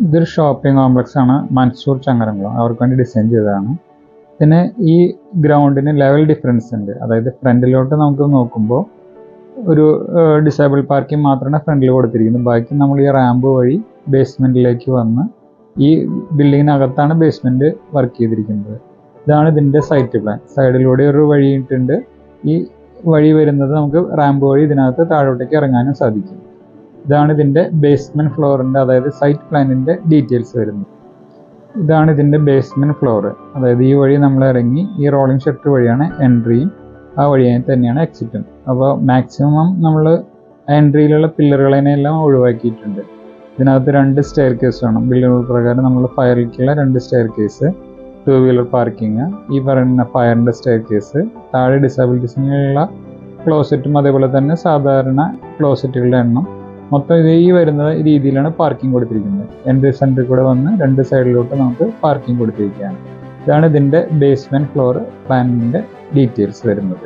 ഇതൊരു shopping complex ആണ് മൻസൂർ ചങ്ങരംകുളം അവർക്ക് വേണ്ടി ഡിസൈൻ ചെയ്തതാണ് പിന്നെ ഈ ഗ്രൗണ്ടിന് ലെവൽ ഡിഫറൻസ് ഉണ്ട് അതായത് ഫ്രണ്ടിലോട്ട് നമുക്ക് നോക്കുമ്പോൾ ഒരു ഡിസേബിൾ പാർക്കിംഗ് മാത്രമാണ് ഫ്രണ്ടിൽ കൊടുത്തിരിക്കുന്നത് ബാക്കി നമ്മൾ ഈ റാമ്പ് വഴി ബേസ്മെൻറ്റിലേക്ക് വന്ന് ഈ ബിൽഡിങ്ങിനകത്താണ് ബേസ്മെൻറ്റ് വർക്ക് ചെയ്തിരിക്കുന്നത് ഇതാണ് ഇതിൻ്റെ സൈറ്റ് പ്ലാൻ സൈഡിലൂടെ ഒരു വഴി ഇട്ടുണ്ട് ഈ വഴി വരുന്നത് നമുക്ക് റാമ്പ് വഴി ഇതിനകത്ത് താഴോട്ടേക്ക് ഇറങ്ങാനും സാധിക്കും ഇതാണ് ഇതിൻ്റെ ബേസ്മെൻറ്റ് ഫ്ലോറിൻ്റെ അതായത് സൈറ്റ് പ്ലാനിൻ്റെ ഡീറ്റെയിൽസ് വരുന്നത് ഇതാണ് ഇതിൻ്റെ ബേസ്മെൻറ്റ് ഫ്ലോർ അതായത് ഈ വഴി നമ്മൾ ഇറങ്ങി ഈ റോളിംഗ് ഷട്ടർ വഴിയാണ് എൻട്രിയും ആ വഴിയായി തന്നെയാണ് എക്സിറ്റും അപ്പോൾ മാക്സിമം നമ്മൾ എൻട്രിയിലുള്ള പില്ലറുകളെല്ലാം ഒഴിവാക്കിയിട്ടുണ്ട് ഇതിനകത്ത് രണ്ട് സ്റ്റെയർ കേസ് വേണം ബിൽഡിംഗ് പ്രകാരം നമ്മൾ ഫയറിലേക്കുള്ള രണ്ട് staircase two wheeler parking ഈ പറയുന്ന ഫയറിൻ്റെ സ്റ്റെയർ കേസ് താഴെ ഡിസബിലിറ്റീസിനുള്ള ക്ലോസറ്റും അതേപോലെ തന്നെ സാധാരണ ക്ലോസറ്റുകളുടെ എണ്ണം മൊത്തം ഇത് ഈ വരുന്ന രീതിയിലാണ് പാർക്കിംഗ് കൊടുത്തിരിക്കുന്നത് എൻട്രി സെൻറ്ററിൽ കൂടെ വന്ന് രണ്ട് സൈഡിലോട്ട് നമുക്ക് പാർക്കിംഗ് കൊടുത്തിരിക്കുകയാണ് ഇതാണ് ഇതിൻ്റെ ബേസ്മെൻറ്റ് ഫ്ലോർ പ്ലാനിൻ്റെ ഡീറ്റെയിൽസ് വരുന്നത്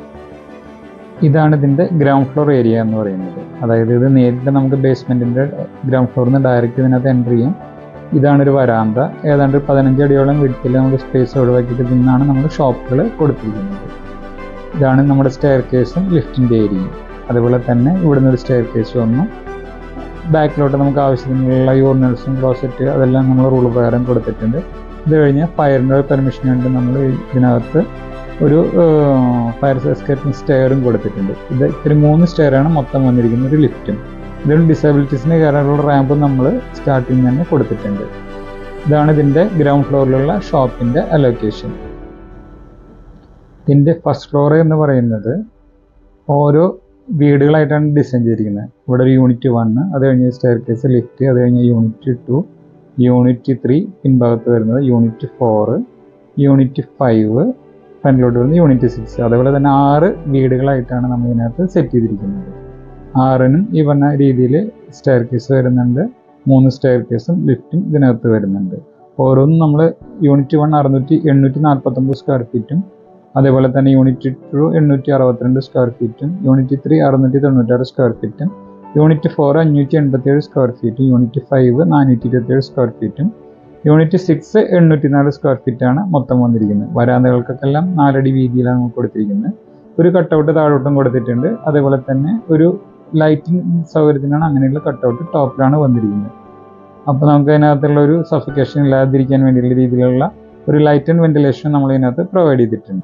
ഇതാണ് ഇതിൻ്റെ ഗ്രൗണ്ട് ഫ്ലോർ ഏരിയ എന്ന് പറയുന്നത് അതായത് ഇത് നേരിട്ട് നമുക്ക് ബേസ്മെൻറ്റിൻ്റെ ഗ്രൗണ്ട് ഫ്ലോറിൽ നിന്ന് ഡയറക്റ്റ് ഇതിനകത്ത് എൻ്റർ ചെയ്യും ഇതാണ് ഒരു വരാന്ത ഏതാണ്ട് പതിനഞ്ച് അടിയോളം വീട്ടിൽ നമുക്ക് സ്പേസ് ഒഴിവാക്കിയിട്ട് നിന്നാണ് നമ്മൾ ഷോപ്പുകൾ കൊടുത്തിരിക്കുന്നത് ഇതാണ് നമ്മുടെ സ്റ്റെയർ കേസും ലിഫ്റ്റിൻ്റെ ഏരിയയും അതുപോലെ തന്നെ ഇവിടുന്ന് ഒരു സ്റ്റെയർ കേസ് വന്നു ബാക്കിലോട്ട് നമുക്ക് ആവശ്യത്തിനുള്ള യൂറിനൽസും ക്ലോസറ്റ് അതെല്ലാം നമ്മൾ റൂൾ പ്രകാരം കൊടുത്തിട്ടുണ്ട് ഇത് കഴിഞ്ഞ് ഫയറിൻ്റെ പെർമിഷൻ വേണ്ടി നമ്മൾ ഇതിനകത്ത് ഒരു ഫയർ എസ്കേപ്പിംഗ് സ്റ്റെയറും കൊടുത്തിട്ടുണ്ട് ഇത് ഇത്തിരി മൂന്ന് സ്റ്റെയറാണ് മൊത്തം വന്നിരിക്കുന്നത് ഒരു ലിഫ്റ്റും ഇതിലും ഡിസബിലിറ്റീസിന് കയറാനുള്ള റാമ്പും നമ്മൾ സ്റ്റാർട്ടിങ് തന്നെ കൊടുത്തിട്ടുണ്ട് ഇതാണ് ഇതിൻ്റെ ഗ്രൗണ്ട് ഫ്ലോറിലുള്ള ഷോപ്പിൻ്റെ അലോക്കേഷൻ ഇതിൻ്റെ ഫസ്റ്റ് ഫ്ലോർ എന്ന് പറയുന്നത് ഓരോ വീടുകളായിട്ടാണ് ഡിസൈൻ ചെയ്തിരിക്കുന്നത് ഇവിടെ ഒരു യൂണിറ്റ് വണ്ണ് അത് കഴിഞ്ഞ് സ്റ്റെയർ കേസ് ലിഫ്റ്റ് അത് കഴിഞ്ഞ് യൂണിറ്റ് ടു യൂണിറ്റ് ത്രീ പിൻഭാഗത്ത് വരുന്നത് യൂണിറ്റ് ഫോറ് യൂണിറ്റ് ഫൈവ് ഫ്രണ്ടിലോട്ട് വരുന്നത് യൂണിറ്റ് സിക്സ് അതേപോലെ തന്നെ ആറ് വീടുകളായിട്ടാണ് നമ്മൾ ഇതിനകത്ത് സെറ്റ് ചെയ്തിരിക്കുന്നത് ആറിനും ഈ പറഞ്ഞ രീതിയിൽ സ്റ്റെയർ കേസ് വരുന്നുണ്ട് മൂന്ന് സ്റ്റെയർ കേസും ലിഫ്റ്റും ഇതിനകത്ത് വരുന്നുണ്ട് ഓരോന്നും നമ്മൾ യൂണിറ്റ് വൺ അറുന്നൂറ്റി എണ്ണൂറ്റി നാൽപ്പത്തൊമ്പത് സ്ക്വയർ ഫീറ്റും അതേപോലെ തന്നെ യൂണിറ്റ് ടു എണ്ണൂറ്റി അറുപത്തിരണ്ട് സ്ക്വയർ ഫീറ്റും യൂണിറ്റ് ത്രീ അറുന്നൂറ്റി തൊണ്ണൂറ്റാറ് സ്ക്വയർ ഫീറ്റും യൂണിറ്റ് ഫോർ അഞ്ഞൂറ്റി എൺപത്തിയേഴ് സ്ക്വയർ ഫീറ്റും യൂണിറ്റ് ഫൈവ് നാനൂറ്റി ഇരുപത്തിയേഴ് സ്ക്വയർ ഫീറ്റും യൂണിറ്റ് സിക്സ് എണ്ണൂറ്റി നാല് സ്ക്വയർ ഫീറ്റാണ് മൊത്തം വന്നിരിക്കുന്നത് വരാന്തകൾക്കൊക്കെല്ലാം നാലടി വീതിയിലാണ് നമുക്ക് കൊടുത്തിരിക്കുന്നത് ഒരു കട്ടൗട്ട് താഴോട്ടും കൊടുത്തിട്ടുണ്ട് അതേപോലെ തന്നെ ഒരു ലൈറ്റിംഗ് സൗകര്യത്തിനാണ് അങ്ങനെയുള്ള കട്ടൗട്ട് ടോപ്പിലാണ് വന്നിരിക്കുന്നത് അപ്പോൾ നമുക്ക് അതിനകത്തുള്ള ഒരു സഫിക്കേഷൻ ഇല്ലാതിരിക്കാൻ വേണ്ടിയുള്ള രീതിയിലുള്ള ഒരു ലൈറ്റ് ആൻഡ് വെന്റിലേഷൻ നമ്മൾ ഇതിനകത്ത് പ്രൊവൈഡ് ചെയ്തിട്ടുണ്ട്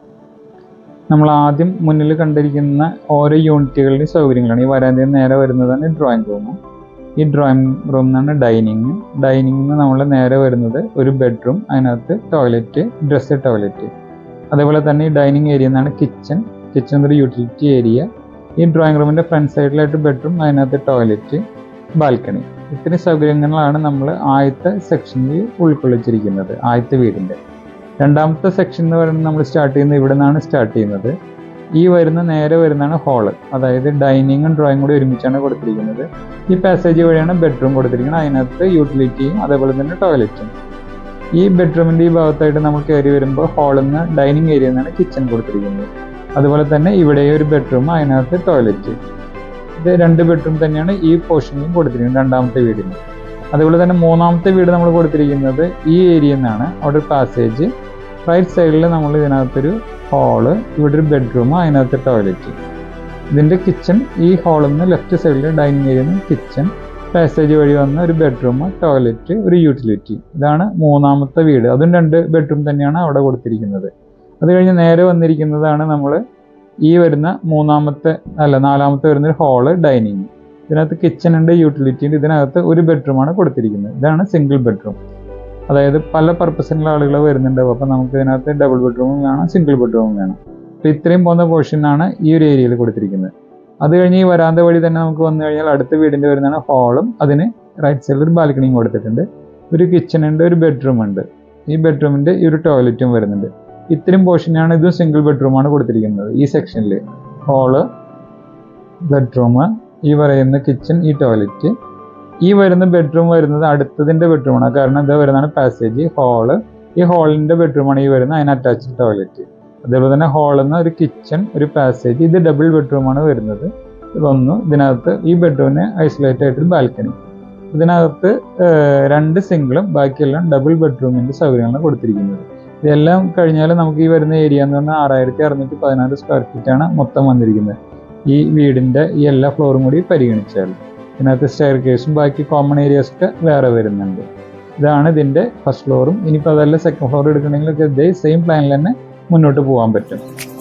നമ്മൾ ആദ്യം മുന്നിൽ കണ്ടിരിക്കുന്ന ഓരോ യൂണിറ്റുകളുടെയും സൗകര്യങ്ങളാണ് ഈ വരാന്തയിൽ നേരെ വരുന്നതാണ് ഡ്രോയിങ് റൂം ഈ ഡ്രോയിങ് റൂം എന്നാണ് ഡൈനിങ് ഡൈനിങ് നമ്മൾ നേരെ വരുന്നത് ഒരു ബെഡ്റൂം അതിനകത്ത് ടോയ്ലറ്റ് ഡ്രസ്സ് ടോയ്ലറ്റ് അതേപോലെ തന്നെ ഈ ഡൈനിങ് ഏരിയ എന്നാണ് കിച്ചൺ കിച്ചൺ ഒരു യൂട്ടിലിറ്റി ഏരിയ ഈ ഡ്രോയിങ് റൂമിൻ്റെ ഫ്രണ്ട് സൈഡിലായിട്ട് ബെഡ്റൂം അതിനകത്ത് ടോയ്ലറ്റ് ബാൽക്കണി ഇത്രയും സൗകര്യങ്ങളാണ് നമ്മൾ ആദ്യത്തെ സെക്ഷനിൽ ഉൾക്കൊള്ളിച്ചിരിക്കുന്നത് ആദ്യത്തെ വീടിൻ്റെ രണ്ടാമത്തെ സെക്ഷൻ എന്ന് പറയുന്നത് നമ്മൾ സ്റ്റാർട്ട് ചെയ്യുന്നത് ഇവിടെ നിന്നാണ് സ്റ്റാർട്ട് ചെയ്യുന്നത് ഈ വരുന്ന നേരെ വരുന്നതാണ് ഹാള് അതായത് ഡൈനിങ്ങും ഡ്രോയിങ് കൂടി ഒരുമിച്ചാണ് കൊടുത്തിരിക്കുന്നത് ഈ പാസേജ് വഴിയാണ് ബെഡ്റൂം കൊടുത്തിരിക്കുന്നത് അതിനകത്ത് യൂട്ടിലിറ്റിയും അതേപോലെ തന്നെ ടോയ്ലറ്റും ഈ ബെഡ്റൂമിൻ്റെ ഈ ഭാഗത്തായിട്ട് നമ്മൾ കയറി വരുമ്പോൾ ഹാളിൽ നിന്ന് ഡൈനിങ് ഏരിയയിൽ നിന്നാണ് കിച്ചൺ കൊടുത്തിരിക്കുന്നത് അതുപോലെ തന്നെ ഇവിടെ ഒരു ബെഡ്റൂം അതിനകത്ത് ടോയ്ലറ്റ് ഇത് രണ്ട് ബെഡ്റൂം തന്നെയാണ് ഈ പോർഷനിലും കൊടുത്തിരിക്കുന്നത് രണ്ടാമത്തെ വീടിന് അതുപോലെ തന്നെ മൂന്നാമത്തെ വീട് നമ്മൾ കൊടുത്തിരിക്കുന്നത് ഈ ഏരിയയിൽ നിന്നാണ് അവിടെ ഒരു പാസേജ് റൈറ്റ് സൈഡിൽ നമ്മൾ ഇതിനകത്തൊരു ഹാള് ഇവിടെ ഒരു ബെഡ്റൂം അതിനകത്ത് ടോയ്ലറ്റ് ഇതിൻ്റെ കിച്ചൺ ഈ ഹാളിൽ നിന്ന് ലെഫ്റ്റ് സൈഡിൽ ഡൈനിങ് ഏരിയയിൽ നിന്ന് കിച്ചൺ പാസേജ് വഴി വന്ന ഒരു ബെഡ്റൂം ടോയ്ലറ്റ് ഒരു യൂട്ടിലിറ്റി ഇതാണ് മൂന്നാമത്തെ വീട് അതും രണ്ട് ബെഡ്റൂം തന്നെയാണ് അവിടെ കൊടുത്തിരിക്കുന്നത് അത് കഴിഞ്ഞ് നേരെ വന്നിരിക്കുന്നതാണ് നമ്മൾ ഈ വരുന്ന മൂന്നാമത്തെ അല്ല നാലാമത്തെ വരുന്ന ഒരു ഹാള് ഡൈനിങ് ഇതിനകത്ത് കിച്ചൺ ഉണ്ട് യൂട്ടിലിറ്റി ഉണ്ട് ഇതിനകത്ത് ഒരു ബെഡ്റൂമാണ് കൊടുത്തിരിക്കുന്നത് ഇതാണ് സിംഗിൾ ബെഡ്റൂം അതായത് പല പർപ്പസിനുള്ള ആളുകൾ വരുന്നുണ്ടാവും അപ്പോൾ നമുക്ക് ഇതിനകത്ത് ഡബിൾ ബെഡ്റൂമും വേണം സിംഗിൾ ബെഡ്റൂമും വേണം അപ്പോൾ ഇത്രയും പോകുന്ന പോർഷനാണ് ഈ ഒരു ഏരിയയിൽ കൊടുത്തിരിക്കുന്നത് അത് കഴിഞ്ഞ് ഈ വരാന്ത വഴി തന്നെ നമുക്ക് വന്നു കഴിഞ്ഞാൽ അടുത്ത വീടിൻ്റെ വരുന്നതാണ് ഹാളും അതിന് റൈറ്റ് സൈഡിൽ ഒരു ബാൽക്കണിയും കൊടുത്തിട്ടുണ്ട് ഒരു കിച്ചൺ ഉണ്ട് ഒരു ബെഡ്റൂം ഉണ്ട് ഈ ബെഡ്റൂമിൻ്റെ ഈ ഒരു ടോയ്ലറ്റും വരുന്നുണ്ട് ഇത്രയും പോർഷനാണ് ഇതും സിംഗിൾ ബെഡ്റൂമാണ് കൊടുത്തിരിക്കുന്നത് ഈ സെക്ഷനിൽ ഹാള് ബെഡ്റൂം ഈ പറയുന്ന കിച്ചൺ ഈ ടോയ്ലറ്റ് ഈ വരുന്ന ബെഡ്റൂം വരുന്നത് അടുത്തതിൻ്റെ ബെഡ്റൂമാണ് കാരണം ഇത് വരുന്നതാണ് പാസേജ് ഹാള് ഈ ഹാളിൻ്റെ ബെഡ്റൂമാണ് ഈ വരുന്നത് അതിന് അറ്റാച്ച്ഡ് ടോയ്ലറ്റ് അതേപോലെ തന്നെ ഹാളിൽ നിന്ന് ഒരു കിച്ചൺ ഒരു പാസേജ് ഇത് ഡബിൾ ബെഡ്റൂമാണ് വരുന്നത് ഇതൊന്ന് ഇതിനകത്ത് ഈ ബെഡ്റൂമിന് ഐസൊലേറ്റ് ആയിട്ടൊരു ബാൽക്കണി ഇതിനകത്ത് ഏഹ്, രണ്ട് സിംഗിളും ബാക്കിയെല്ലാം ഡബിൾ ബെഡ്റൂമിന്റെ സൗകര്യങ്ങളാണ് കൊടുത്തിരിക്കുന്നത് ഇതെല്ലാം കഴിഞ്ഞാൽ നമുക്ക് ഈ വരുന്ന ഏരിയ എന്ന് പറഞ്ഞാൽ ആറായിരത്തി അറുന്നൂറ്റി പതിനാറ് സ്ക്വയർ ഫീറ്റ് ആണ് മൊത്തം വന്നിരിക്കുന്നത് ഈ വീടിന്റെ ഈ എല്ലാ ഫ്ലോറും കൂടി പരിഗണിച്ചാൽ ഇതിനകത്ത് സ്റ്റെയർ കേസും ബാക്കി കോമൺ ഏരിയാസ് ഒക്കെ വേറെ വരുന്നുണ്ട് ഇതാണ് ഇതിന്റെ ഫസ്റ്റ് ഫ്ലോറും ഇനിയിപ്പോൾ അതല്ല സെക്കൻഡ് ഫ്ലോർ എടുക്കണമെങ്കിൽ ഇതേ സെയിം പ്ലാനിൽ തന്നെ മുന്നോട്ട് പോകാൻ പറ്റും